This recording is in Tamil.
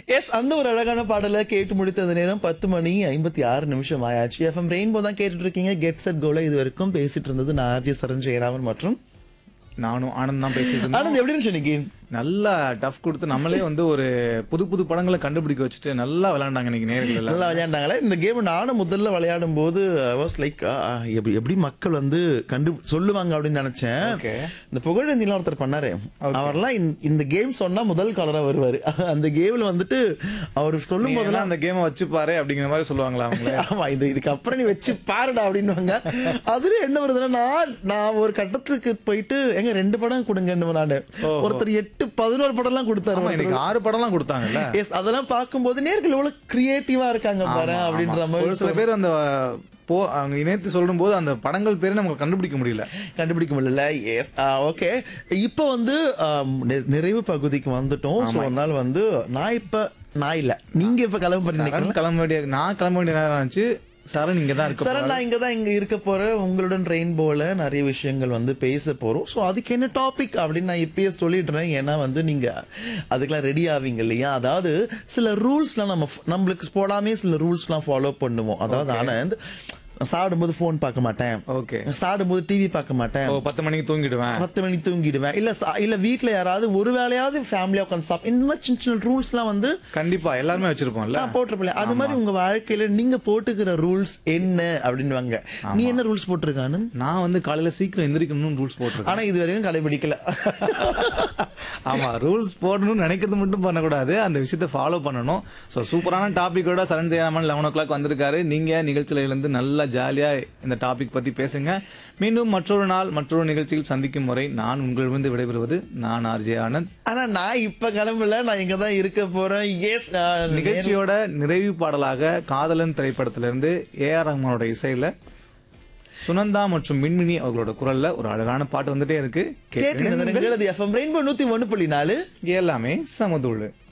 எஸ் அந்த ஒரு அழகான பாடலை கேட்டு முடித்த அந்த நேரம் பத்து மணி ஐம்பத்தி ஆறு நிமிஷம் ஆயாச்சு எஃப்எம் ரெயின்போ தான் கேட்டுட்டு இருக்கீங்க கெட் செட் கோல இது வரைக்கும் பேசிட்டு இருந்தது நான் ஆர்ஜி சரண் ஜெயராமன் மற்றும் நானும் ஆனந்த் தான் பேசிட்டு இருந்தேன் ஆனந்த் எப்படி இருந்துச்சு இன்னைக்கு நல்லா டஃப் கொடுத்து நம்மளே வந்து ஒரு புது புது படங்களை கண்டுபிடிக்க வச்சுட்டு நல்லா விளையாண்டாங்க இன்னைக்கு நேர்கள் எல்லாம் நல்லா விளையாண்டாங்களே இந்த கேம் நானும் முதல்ல விளையாடும் போது வாஸ் லைக் எப்படி எப்படி மக்கள் வந்து கண்டு சொல்லுவாங்க அப்படின்னு நினைச்சேன் Okay. இந்த புகழேந்திலாம் ஒருத்தர் பண்ணாரு அவர்லாம் இந்த- இந்த கேம் சொன்னா முதல் கலரா வருவாரு அந்த கேம்ல வந்துட்டு அவர் சொல்லும் நீ போதெல்லாம் எல்லாம் அந்த கேமை வச்சு பாரு அப்படிங்கிற மாதிரி சொல்லுவாங்களா அவங்களே ஆமா இது இதுக்கு அப்புறம் நீ வச்சு பாருடா அப்படின்னுவாங்க அதுல என்ன வருதுன்னா நான் நான் ஒரு கட்டத்துக்கு போயிட்டு எங்க ரெண்டு படம் கொடுங்கன்னு நானு ஒருத்தர் எட்டு பதினோரு படம் எல்லாம் கொடுத்தாரு ஆமா இன்னைக்கு ஆறு படம்லாம் கொடுத்தாங்கல்ல எஸ் அதெல்லாம் பார்க்கும்போது நேர்கள் எவ்வளவு கிரியேட்டிவா இருக்காங்க பாரு ஆமா, அப்படின்ற ஆமா. மாதிரி ஒரு சில பேர் அந்த போ அவங்க இணைத்து சொல்லும் போது அந்த படங்கள் பேரு நமக்கு கண்டுபிடிக்க முடியல கண்டுபிடிக்க முடியல எஸ் ஓகே இப்போ வந்து ஆம், நி- நிறைவு பகுதிக்கு வந்துட்டோம் ஸோ அதனால வந்து நான் இப்ப நான் இல்ல நீங்க இப்ப கிளம்ப பண்ணி சரண் கிளம்ப வேண்டிய நான் கிளம்ப வேண்டிய நேரம் இருந்துச்சு சரண் இங்க தான் இருக்க சார் நான் இங்க தான் இங்க இருக்க போறேன் உங்களுடன் ரெயின்போல நிறைய விஷயங்கள் வந்து பேச போறோம் ஸோ அதுக்கு என்ன டாபிக் அப்படின்னு நான் இப்பயே சொல்லிடுறேன் ஏன்னா வந்து நீங்க அதுக்கெல்லாம் ரெடி ஆவீங்க இல்லையா அதாவது சில ரூல்ஸ்லாம் நம்ம f- நம்மளுக்கு போடாமே சில ரூல்ஸ்லாம் ஃபாலோ பண்ணுவோம் அதாவது ஆனந்த் சாப்பிடும்போது ஃபோன் பார்க்க மாட்டேன் ஓகே சாப்பிடும்போது டிவி பார்க்க மாட்டேன் ஓ பத்து மணிக்கு தூங்கிடுவேன் பத்து மணிக்கு தூங்கிடுவேன் இல்ல சா- இல்ல வீட்ல யாராவது ஒரு வேலையாவது ஃபேமிலியா உட்காந்து சாப்பிட இந்த மாதிரி சின்ன சின்ன ரூல்ஸ்லாம் வந்து கண்டிப்பா எல்லாருமே வச்சிருப்போம்ல நான் போட்டிருப்பேன் அது மாதிரி உங்க வாழ்க்கையில நீங்க போட்டுக்கிற ரூல்ஸ் என்ன அப்படின்னுவாங்க நீ என்ன ரூல்ஸ் போட்டிருக்கானு நான் வந்து காலையில சீக்கிரம் எந்திரிக்கணும்னு ரூல்ஸ் போட்டிருக்கேன் ஆனா இது வரைக்கும் கடைபிடிக்கல ஆமா ரூல்ஸ் போடணும்னு நினைக்கிறது மட்டும் பண்ணக்கூடாது அந்த விஷயத்த ஃபாலோ பண்ணணும் ஸோ சூப்பரான டாபிக்கோட Charan Jayaraman eleven o'clock வந்திருக்காரு நீங்க நிகழ்ச்சியில இருந்து நல்லா ஜாலியா இந்த டாபிக் பத்தி பேசுங்க மீண்டும் மற்றொரு நாள் மற்றொரு நிகழ்ச்சியில் சந்திக்கும் முறை நான் உங்களிடமிருந்து விடைபெறுவது நான் ஆர்ஜே ஆனந்த் ஆனா நான் இப்ப கிளம்பல நான் இங்க தான் இருக்க போறேன் எஸ் நிகழ்ச்சியோட நிறைவு பாடலாக காதலன் திரைப்படத்திலிருந்து ஏ ஆர் ரஹ்மானோட இசையில சுனந்தா மற்றும் மின்மினி அவர்களோட குரல்ல ஒரு அழகான பாட்டு வந்துட்டே இருக்கு கேட்டு கேட்டு எஃப்எம் ரெயின்போ நூத்தி ஒண்ணு புள்ளி நாலு எல்லாமே சமதுள்ளு